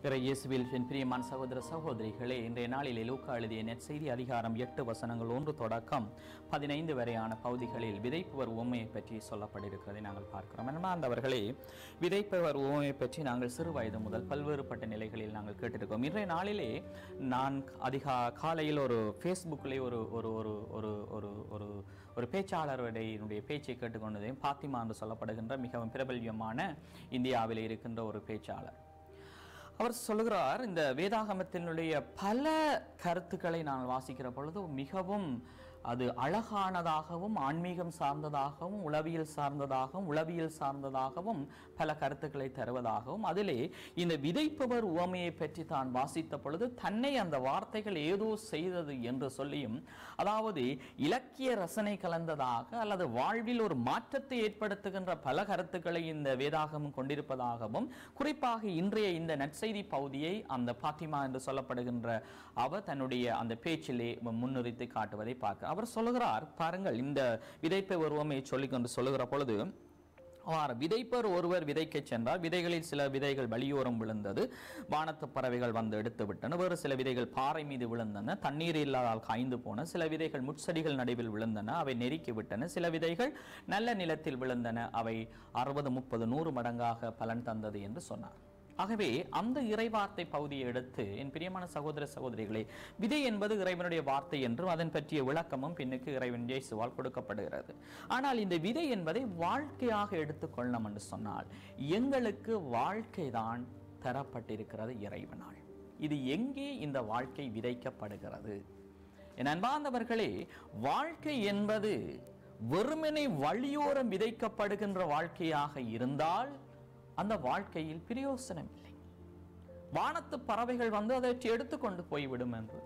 இறை இயேசுவில் என் பிரியமான சகோதர சகோதரிகளே இன்றைய நாளில் லூக்கா எழுதிய நெற்செய்தி அதிகாரம் எட்டு வசனங்கள் ஒன்று தொடக்கம் பதினைந்து வரையான பகுதிகளில் விதைப்பவர் உண்மையை பற்றி சொல்லப்பட்டிருக்கிறதை நாங்கள் பார்க்கிறோம் அன்பார்ந்தவர்களே விதைப்பவர் உண்மையை பற்றி நாங்கள் சிறு வயது முதல் பல்வேறுபட்ட நிலைகளில் நாங்கள் கேட்டிருக்கோம் இன்றைய நாளிலே நான் அதிகா காலையில் ஒரு ஃபேஸ்புக்கிலே ஒரு ஒரு ஒரு ஒரு ஒரு ஒரு ஒரு பேச்சாளருடைய பேச்சை கேட்டுக்கொண்டதையும் பாத்திமா என்று சொல்லப்படுகின்ற மிகவும் பிரபல்யமான இந்தியாவில் இருக்கின்ற ஒரு பேச்சாளர் அவர் சொல்லுகிறார் இந்த வேதாகமத்தினுடைய பல கருத்துக்களை நான் வாசிக்கிற பொழுது மிகவும் அது அழகானதாகவும் ஆன்மீகம் சார்ந்ததாகவும் உளவியல் சார்ந்ததாகவும் உளவியல் சார்ந்ததாகவும் பல கருத்துக்களை தருவதாகவும் அதிலே இந்த விதைப்பவர் உவமையை பற்றி தான் வாசித்த பொழுது தன்னை அந்த வார்த்தைகள் ஏதோ செய்தது என்று சொல்லியும் அதாவது இலக்கிய ரசனை கலந்ததாக அல்லது வாழ்வில் ஒரு மாற்றத்தை ஏற்படுத்துகின்ற பல கருத்துக்களை இந்த வேதாகமம் கொண்டிருப்பதாகவும் குறிப்பாக இன்றைய இந்த நற்செய்தி பகுதியை அந்த பாத்திமா என்று சொல்லப்படுகின்ற அவர் தன்னுடைய அந்த பேச்சிலே முன்னிறுத்தி காட்டுவதை பார்க்க அவர் சொல்லுகிறார் பாருங்கள் இந்த விதைப்பை உருவமை சொல்லிக்கொண்டு சொல்லுகிற பொழுது அவ்வாறு விதைப்பர் ஒருவர் விதைக்கச் சென்றார் விதைகளில் சில விதைகள் வழியோரம் விழுந்தது வானத்து பறவைகள் வந்து எடுத்து விட்டன வேறு சில விதைகள் பாறை மீது விழுந்தன தண்ணீர் இல்லாதால் காய்ந்து போன சில விதைகள் முட்செடிகள் நடுவில் விழுந்தன அவை நெருக்கி விட்டன சில விதைகள் நல்ல நிலத்தில் விழுந்தன அவை அறுபது முப்பது நூறு மடங்காக பலன் தந்தது என்று சொன்னார் ஆகவே அந்த இறைவார்த்தை பகுதியை எடுத்து என் பிரியமான சகோதர சகோதரிகளே விதை என்பது இறைவனுடைய வார்த்தை என்றும் அதன் பற்றிய விளக்கமும் பின்னுக்கு இறைவன் இயேசுவால் கொடுக்கப்படுகிறது ஆனால் இந்த விதை என்பதை வாழ்க்கையாக எடுத்துக்கொள்ளணும் என்று சொன்னால் எங்களுக்கு வாழ்க்கை தான் தரப்பட்டிருக்கிறது இறைவனால் இது எங்கே இந்த வாழ்க்கை விதைக்கப்படுகிறது என் அன்பார்ந்தவர்களே வாழ்க்கை என்பது வெறுமனை வழியோரம் விதைக்கப்படுகின்ற வாழ்க்கையாக இருந்தால் அந்த வாழ்க்கையில் பிரயோசனம் இல்லை வானத்து பறவைகள் வந்து அதை எடுத்துக்கொண்டு போய்விடும் என்று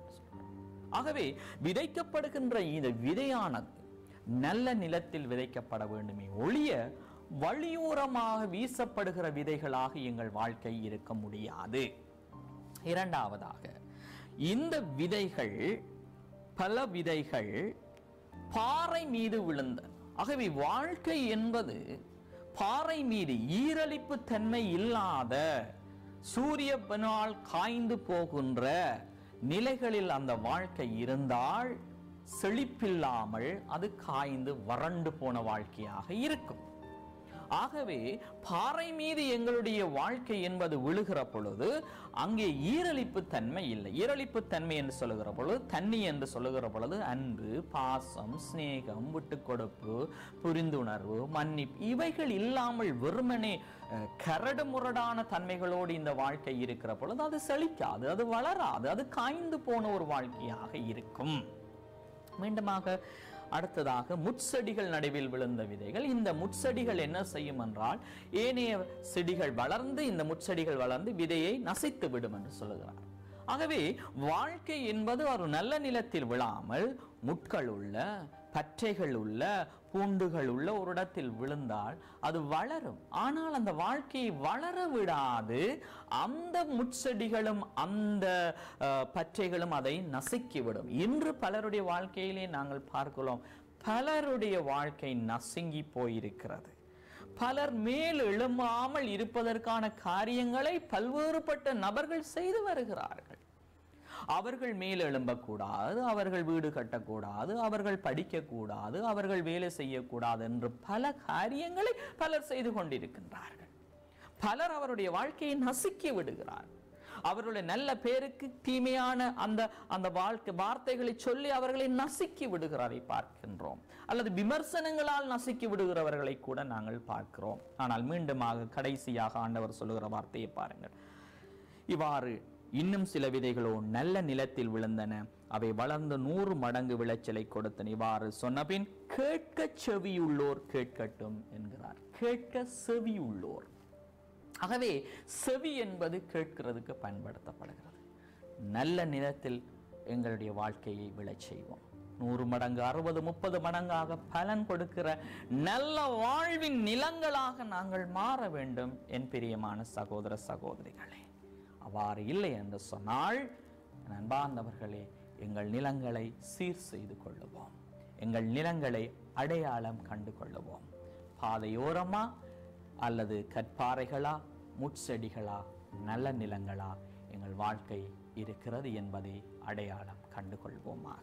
ஆகவே விதைக்கப்படுகின்ற இந்த விதையானது நல்ல நிலத்தில் விதைக்கப்பட வேண்டுமே ஒழிய வழியோரமாக வீசப்படுகிற விதைகளாக எங்கள் வாழ்க்கை இருக்க முடியாது இரண்டாவதாக இந்த விதைகள் பல விதைகள் பாறை மீது விழுந்த ஆகவே வாழ்க்கை என்பது பாறை மீது ஈரலிப்பு தன்மை இல்லாத சூரியனால் காய்ந்து போகின்ற நிலைகளில் அந்த வாழ்க்கை இருந்தால் செழிப்பில்லாமல் அது காய்ந்து வறண்டு போன வாழ்க்கையாக இருக்கும் ஆகவே பாறை மீது எங்களுடைய வாழ்க்கை என்பது விழுகிற பொழுது அங்கே ஈரலிப்பு தன்மை இல்லை ஈரலிப்பு தன்மை என்று சொல்லுகிற பொழுது தண்ணி என்று சொல்லுகிற பொழுது அன்பு பாசம் சிநேகம் விட்டு கொடுப்பு புரிந்துணர்வு மன்னிப்பு இவைகள் இல்லாமல் வெறுமனே கரடு முரடான தன்மைகளோடு இந்த வாழ்க்கை இருக்கிற பொழுது அது செழிக்காது அது வளராது அது காய்ந்து போன ஒரு வாழ்க்கையாக இருக்கும் மீண்டுமாக அடுத்ததாக முட்செடிகள் நடுவில் விழுந்த விதைகள் இந்த முட்செடிகள் என்ன செய்யும் என்றால் ஏனைய செடிகள் வளர்ந்து இந்த முட்செடிகள் வளர்ந்து விதையை நசைத்து விடும் என்று சொல்லுகிறார் ஆகவே வாழ்க்கை என்பது ஒரு நல்ல நிலத்தில் விழாமல் முட்கள் உள்ள பற்றைகள் உள்ள பூண்டுகள் உள்ள ஒரு இடத்தில் விழுந்தால் அது வளரும் ஆனால் அந்த வாழ்க்கையை வளர விடாது அந்த முட்செடிகளும் அந்த பற்றைகளும் அதை நசுக்கிவிடும் இன்று பலருடைய வாழ்க்கையிலே நாங்கள் பார்க்கிறோம் பலருடைய வாழ்க்கை நசுங்கி போயிருக்கிறது பலர் மேல் எழும்பாமல் இருப்பதற்கான காரியங்களை பல்வேறுபட்ட நபர்கள் செய்து வருகிறார்கள் அவர்கள் மேல் எழும்பக்கூடாது அவர்கள் வீடு கட்டக்கூடாது அவர்கள் படிக்கக்கூடாது அவர்கள் வேலை செய்யக்கூடாது என்று பல காரியங்களை பலர் செய்து கொண்டிருக்கின்றார்கள் பலர் அவருடைய வாழ்க்கையை நசுக்கி விடுகிறார் அவர்களுடைய நல்ல பேருக்கு தீமையான அந்த அந்த வாழ்க்கை வார்த்தைகளை சொல்லி அவர்களை நசுக்கி விடுகிறாரை பார்க்கின்றோம் அல்லது விமர்சனங்களால் நசுக்கி விடுகிறவர்களை கூட நாங்கள் பார்க்கிறோம் ஆனால் மீண்டுமாக கடைசியாக ஆண்டவர் சொல்லுகிற வார்த்தையை பாருங்கள் இவ்வாறு இன்னும் சில விதைகளோ நல்ல நிலத்தில் விழுந்தன அவை வளர்ந்து நூறு மடங்கு விளைச்சலை கொடுத்தன இவ்வாறு சொன்னபின் கேட்க செவியுள்ளோர் கேட்கட்டும் என்கிறார் கேட்க செவியுள்ளோர் ஆகவே செவி என்பது கேட்கிறதுக்கு பயன்படுத்தப்படுகிறது நல்ல நிலத்தில் எங்களுடைய வாழ்க்கையை விளைச் செய்வோம் நூறு மடங்கு அறுபது முப்பது மடங்காக பலன் கொடுக்கிற நல்ல வாழ்வின் நிலங்களாக நாங்கள் மாற வேண்டும் என் பிரியமான சகோதர சகோதரிகளே அவ்வாறு இல்லை என்று சொன்னால் அன்பார்ந்தவர்களே எங்கள் நிலங்களை சீர் செய்து கொள்ளுவோம் எங்கள் நிலங்களை அடையாளம் கண்டு கொள்ளுவோம் பாதையோரமா அல்லது கற்பாறைகளா முட்செடிகளா நல்ல நிலங்களா எங்கள் வாழ்க்கை இருக்கிறது என்பதை அடையாளம் கண்டுகொள்வோமாக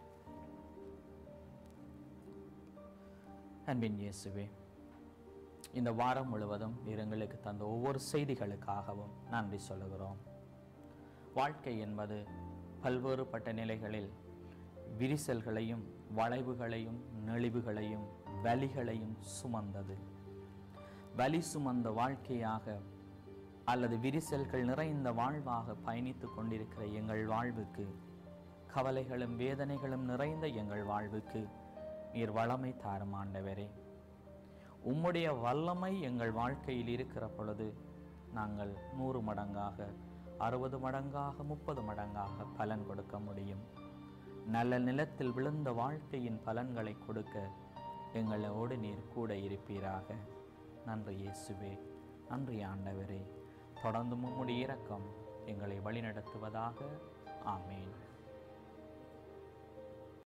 அன்பின் இயேசுவே இந்த வாரம் முழுவதும் நீர் எங்களுக்கு தந்த ஒவ்வொரு செய்திகளுக்காகவும் நன்றி சொல்லுகிறோம் வாழ்க்கை என்பது பல்வேறுபட்ட நிலைகளில் விரிசல்களையும் வளைவுகளையும் நெளிவுகளையும் வலிகளையும் சுமந்தது வலி சுமந்த வாழ்க்கையாக அல்லது விரிசல்கள் நிறைந்த வாழ்வாக பயணித்து கொண்டிருக்கிற எங்கள் வாழ்வுக்கு கவலைகளும் வேதனைகளும் நிறைந்த எங்கள் வாழ்வுக்கு நீர் வளமை தாரும் ஆண்டவரே உம்முடைய வல்லமை எங்கள் வாழ்க்கையில் இருக்கிற பொழுது நாங்கள் நூறு மடங்காக அறுபது மடங்காக முப்பது மடங்காக பலன் கொடுக்க முடியும் நல்ல நிலத்தில் விழுந்த வாழ்க்கையின் பலன்களை கொடுக்க எங்களோடு நீர் கூட இருப்பீராக நன்றி இயேசுவே நன்றி ஆண்டவரே தொடர்ந்து உம்முடைய இரக்கம் எங்களை வழிநடத்துவதாக ஆமேன்